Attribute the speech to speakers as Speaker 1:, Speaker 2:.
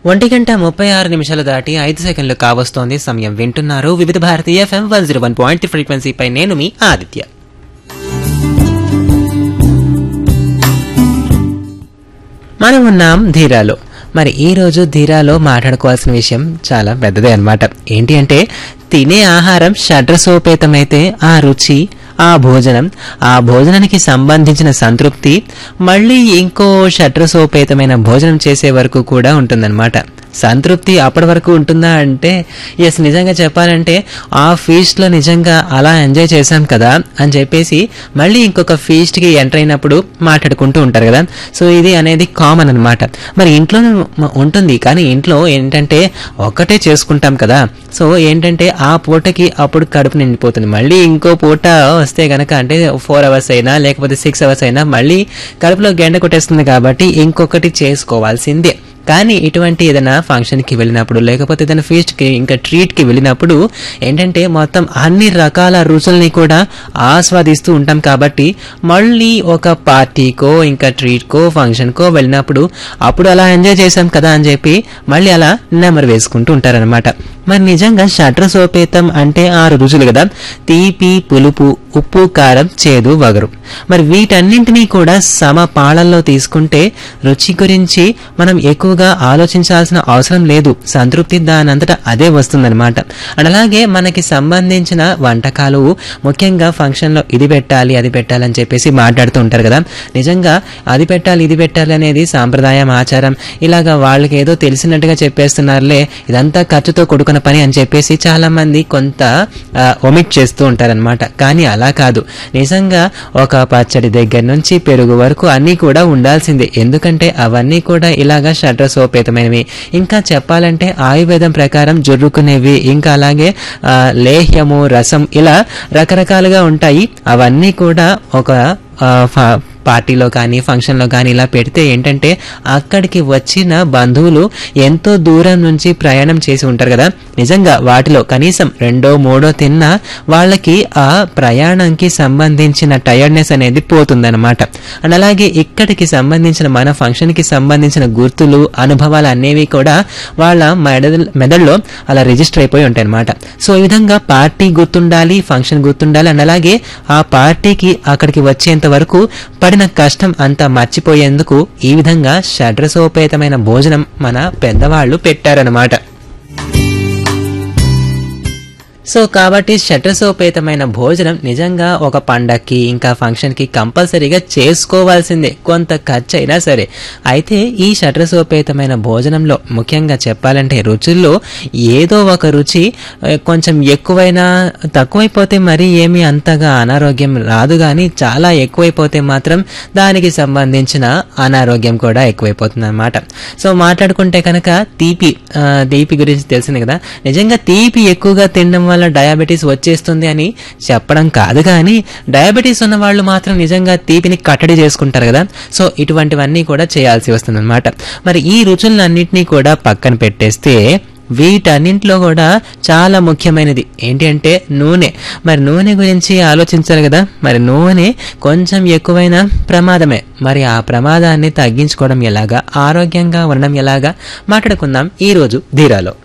Speaker 1: ఒంటి గంట ముప్పై ఆరు నిమిషాలు దాటి ఐదు సెకండ్లు కావస్తోంది సమయం వింటున్నారు వివిధ భారతీయ FM one zero one point ఫ్రీక్వెన్సీపై నేను మీ ఆదిత్య మనం ఉన్నాం ధీరాలో మరి ఈ రోజు ధీరాలో మాట్లాడుకోవాల్సిన విషయం చాలా పెద్దదే అన్నమాట ఏంటి అంటే తినే ఆహారం షడ్రసోపేతమైతే ఆ రుచి ఆ భోజనం ఆ భోజనానికి సంబంధించిన సంతృప్తి మళ్ళీ ఇంకో షడ్రసోపేతమైన భోజనం చేసే వరకు కూడా ఉంటుందన్నమాట సంతృప్తి అప్పటి వరకు ఉంటుందా అంటే ఎస్ నిజంగా చెప్పాలంటే ఆ ఫీస్ట్లో నిజంగా అలా ఎంజాయ్ చేశాం కదా అని చెప్పేసి మళ్ళీ ఇంకొక ఫీస్ట్కి ఎంటర్ అయినప్పుడు మాట్లాడుకుంటూ ఉంటారు కదా సో ఇది అనేది కామన్ అన్నమాట మరి ఇంట్లో ఉంటుంది కానీ ఇంట్లో ఏంటంటే ఒక్కటే చేసుకుంటాం కదా సో ఏంటంటే ఆ పూటకి అప్పుడు కడుపు నిండిపోతుంది మళ్ళీ ఇంకో పూట వస్తే గనక అంటే ఫోర్ అవర్స్ అయినా లేకపోతే సిక్స్ అవర్స్ అయినా మళ్ళీ కడుపులో గెండ కొట్టేస్తుంది కాబట్టి ఇంకొకటి చేసుకోవాల్సిందే కానీ ఇటువంటి ఏదైనా ఫంక్షన్కి వెళ్ళినప్పుడు లేకపోతే ఏదైనా ఫీస్ట్కి ఇంకా ట్రీట్కి వెళ్ళినప్పుడు ఏంటంటే మొత్తం అన్ని రకాల రుచుల్ని కూడా ఆస్వాదిస్తూ ఉంటాం కాబట్టి మళ్ళీ ఒక పార్టీకో ఇంకా ట్రీట్కో ఫంక్షన్కో వెళ్ళినప్పుడు అప్పుడు అలా ఎంజాయ్ చేశాం కదా అని చెప్పి మళ్ళీ అలా నెమరు వేసుకుంటూ ఉంటారనమాట మరి నిజంగా షడ్రసోపేతం అంటే ఆరు రుచులు కదా తీపి పులుపు ఉప్పు కారం చేదు వగరు మరి వీటన్నింటినీ కూడా సమ పాళల్లో తీసుకుంటే రుచి గురించి మనం ఎక్కువగా ఆలోచించాల్సిన అవసరం లేదు సంతృప్తి దానంతటా అదే వస్తుందన్నమాట అండ్ అలాగే మనకి సంబంధించిన వంటకాలు ముఖ్యంగా ఫంక్షన్లో ఇది పెట్టాలి అది పెట్టాలి అని చెప్పేసి మాట్లాడుతూ ఉంటారు కదా నిజంగా అది పెట్టాలి ఇది పెట్టాలి అనేది సాంప్రదాయం ఆచారం ఇలాగా వాళ్ళకి ఏదో తెలిసినట్టుగా చెప్పేస్తున్నారులే ఇదంతా ఖర్చుతో కొడుకున్న పని అని చెప్పేసి చాలా మంది కొంత ఒమిట్ చేస్తూ ఉంటారనమాట కానీ అలా కాదు నిజంగా ఒక పచ్చడి దగ్గర నుంచి పెరుగు వరకు అన్నీ కూడా ఉండాల్సిందే ఎందుకంటే అవన్నీ కూడా ఇలాగా షడ్రసోపేతమైనవి ఇంకా చెప్పాలంటే ఆయుర్వేదం ప్రకారం జుర్రుకునేవి ఇంకా అలాగే ఆ, లేహ్యము రసం ఇలా రకరకాలుగా ఉంటాయి అవన్నీ కూడా ఒక ఆ, ఫ- పార్టీలో కానీ ఫంక్షన్లో కానీ ఇలా పెడితే ఏంటంటే అక్కడికి వచ్చిన బంధువులు ఎంతో దూరం నుంచి ప్రయాణం చేసి ఉంటారు కదా నిజంగా వాటిలో కనీసం రెండో మూడో తిన్నా వాళ్ళకి ఆ ప్రయాణంకి సంబంధించిన టైర్డ్నెస్ అనేది పోతుందన్నమాట అండ్ అలాగే ఇక్కడికి సంబంధించిన మన ఫంక్షన్కి సంబంధించిన గుర్తులు అనుభవాలు అనేవి కూడా వాళ్ళ మెడ మెదడులో అలా రిజిస్టర్ అయిపోయి ఉంటాయి అనమాట సో ఈ విధంగా పార్టీ గుర్తుండాలి ఫంక్షన్ గుర్తుండాలి అండ్ అలాగే ఆ పార్టీకి అక్కడికి వచ్చేంత వరకు పడిన కష్టం అంతా మర్చిపోయేందుకు ఈ విధంగా షడ్రసోపేతమైన భోజనం మన పెద్దవాళ్ళు పెట్టారనమాట సో కాబట్టి షట్రసోపేతమైన భోజనం నిజంగా ఒక పండక్కి ఇంకా ఫంక్షన్కి కంపల్సరీగా చేసుకోవాల్సిందే కొంత ఖర్చు అయినా సరే అయితే ఈ షట్రసోపేతమైన భోజనంలో ముఖ్యంగా చెప్పాలంటే రుచుల్లో ఏదో ఒక రుచి ఆ, కొంచెం ఎక్కువైనా తక్కువైపోతే మరీ ఏమీ అంతగా అనారోగ్యం రాదు కానీ చాలా ఎక్కువైపోతే మాత్రం దానికి సంబంధించిన అనారోగ్యం కూడా ఎక్కువైపోతుంది అనమాట సో మాట్లాడుకుంటే కనుక తీపి ఆ, తీపి గురించి తెలిసింది కదా నిజంగా తీపి ఎక్కువగా తినడం వల్ల డయాబెటీస్ వచ్చేస్తుంది అని చెప్పడం కాదు కానీ డయాబెటీస్ ఉన్న వాళ్ళు మాత్రం నిజంగా తీపిని కట్టడి చేసుకుంటారు కదా సో ఇటువంటివన్నీ కూడా చేయాల్సి వస్తుంది మరి ఈ రుచులన్నింటినీ కూడా పక్కన పెట్టేస్తే వీటన్నింటిలో కూడా చాలా ముఖ్యమైనది ఏంటి అంటే నూనె మరి నూనె గురించి ఆలోచించాలి కదా మరి నూనె కొంచెం ఎక్కువైనా ప్రమాదమే మరి ఆ ప్రమాదాన్ని తగ్గించుకోవడం ఎలాగా ఆరోగ్యంగా ఉండడం ఎలాగా మాట్లాడుకుందాం ఈ రోజు ధీరాలో